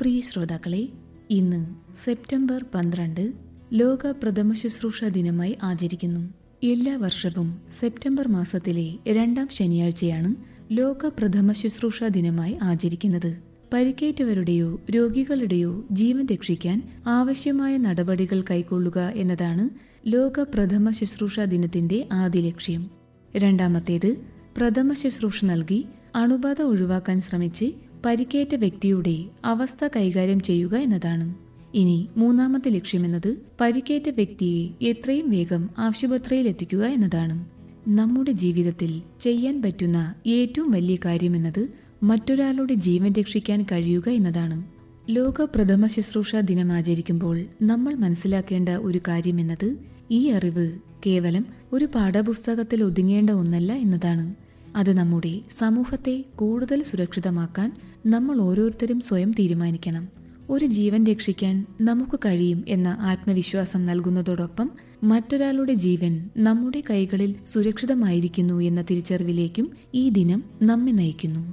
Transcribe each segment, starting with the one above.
പ്രിയ ശ്രോതാക്കളെ ഇന്ന് സെപ്റ്റംബർ പന്ത്രണ്ട് ലോക പ്രഥമ ശുശ്രൂഷ ദിനമായി ആചരിക്കുന്നു എല്ലാ വർഷവും സെപ്റ്റംബർ മാസത്തിലെ രണ്ടാം ശനിയാഴ്ചയാണ് ലോക പ്രഥമ ശുശ്രൂഷ ദിനമായി ആചരിക്കുന്നത് പരിക്കേറ്റവരുടെയോ രോഗികളുടെയോ ജീവൻ രക്ഷിക്കാൻ ആവശ്യമായ നടപടികൾ കൈക്കൊള്ളുക എന്നതാണ് ലോക പ്രഥമ ശുശ്രൂഷ ദിനത്തിന്റെ ആദ്യ ലക്ഷ്യം രണ്ടാമത്തേത് പ്രഥമ ശുശ്രൂഷ നൽകി അണുബാധ ഒഴിവാക്കാൻ ശ്രമിച്ച് പരിക്കേറ്റ വ്യക്തിയുടെ അവസ്ഥ കൈകാര്യം ചെയ്യുക എന്നതാണ് ഇനി മൂന്നാമത്തെ ലക്ഷ്യമെന്നത് പരിക്കേറ്റ വ്യക്തിയെ എത്രയും വേഗം ആശുപത്രിയിൽ എത്തിക്കുക എന്നതാണ് നമ്മുടെ ജീവിതത്തിൽ ചെയ്യാൻ പറ്റുന്ന ഏറ്റവും വലിയ കാര്യമെന്നത് മറ്റൊരാളുടെ ജീവൻ രക്ഷിക്കാൻ കഴിയുക എന്നതാണ് ലോക പ്രഥമ ശുശ്രൂഷ ദിനം ആചരിക്കുമ്പോൾ നമ്മൾ മനസ്സിലാക്കേണ്ട ഒരു കാര്യമെന്നത് ഈ അറിവ് കേവലം ഒരു പാഠപുസ്തകത്തിൽ ഒതുങ്ങേണ്ട ഒന്നല്ല എന്നതാണ് അത് നമ്മുടെ സമൂഹത്തെ കൂടുതൽ സുരക്ഷിതമാക്കാൻ നമ്മൾ ഓരോരുത്തരും സ്വയം തീരുമാനിക്കണം ഒരു ജീവൻ രക്ഷിക്കാൻ നമുക്ക് കഴിയും എന്ന ആത്മവിശ്വാസം നൽകുന്നതോടൊപ്പം മറ്റൊരാളുടെ ജീവൻ നമ്മുടെ കൈകളിൽ സുരക്ഷിതമായിരിക്കുന്നു എന്ന തിരിച്ചറിവിലേക്കും ഈ ദിനം നമ്മെ നയിക്കുന്നു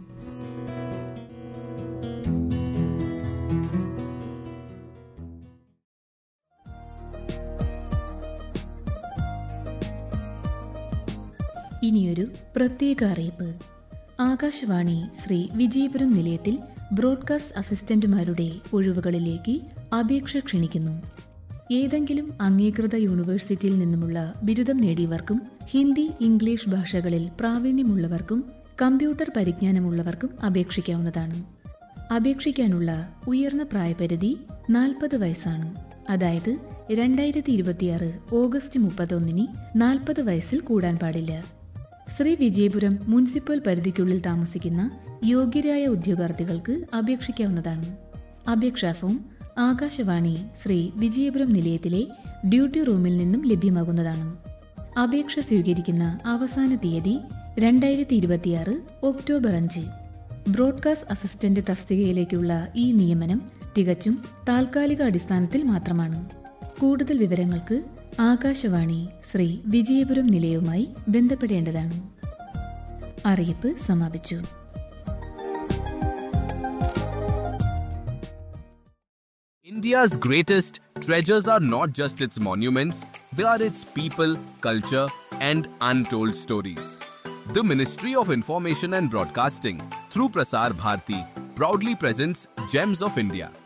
ഇനിയൊരു പ്രത്യേക അറിയിപ്പ് ആകാശവാണി ശ്രീ വിജയപുരം നിലയത്തിൽ ബ്രോഡ്കാസ്റ്റ് അസിസ്റ്റന്റുമാരുടെ ഒഴിവുകളിലേക്ക് അപേക്ഷ ക്ഷണിക്കുന്നു ഏതെങ്കിലും അംഗീകൃത യൂണിവേഴ്സിറ്റിയിൽ നിന്നുമുള്ള ബിരുദം നേടിയവർക്കും ഹിന്ദി ഇംഗ്ലീഷ് ഭാഷകളിൽ പ്രാവീണ്യമുള്ളവർക്കും കമ്പ്യൂട്ടർ പരിജ്ഞാനമുള്ളവർക്കും അപേക്ഷിക്കാവുന്നതാണ് അപേക്ഷിക്കാനുള്ള ഉയർന്ന പ്രായപരിധി നാൽപ്പത് വയസ്സാണ് അതായത് രണ്ടായിരത്തി ഇരുപത്തിയാറ് ഓഗസ്റ്റ് മുപ്പത്തൊന്നിന് നാൽപ്പത് വയസ്സിൽ കൂടാൻ പാടില്ല ശ്രീ വിജയപുരം മുനിസിപ്പൽ പരിധിക്കുള്ളിൽ താമസിക്കുന്ന യോഗ്യരായ ഉദ്യോഗാർത്ഥികൾക്ക് അപേക്ഷിക്കാവുന്നതാണ് അപേക്ഷാ ഫോം ആകാശവാണി ശ്രീ വിജയപുരം നിലയത്തിലെ ഡ്യൂട്ടി റൂമിൽ നിന്നും ലഭ്യമാകുന്നതാണ് അപേക്ഷ സ്വീകരിക്കുന്ന അവസാന തീയതി രണ്ടായിരത്തി ഇരുപത്തിയാറ് ഒക്ടോബർ അഞ്ച് ബ്രോഡ്കാസ്റ്റ് അസിസ്റ്റന്റ് തസ്തികയിലേക്കുള്ള ഈ നിയമനം തികച്ചും താൽക്കാലിക അടിസ്ഥാനത്തിൽ മാത്രമാണ് കൂടുതൽ വിവരങ്ങൾക്ക് ആകാശവാണി ശ്രീ വിജയപുരം നിലയവുമായി ബന്ധപ്പെടേണ്ടതാണ് അറിയിപ്പ് സമാപിച്ചു India's greatest treasures are not just its monuments, they are its people, culture, and untold stories. The Ministry of Information and Broadcasting, through Prasar Bharati, proudly presents Gems of India,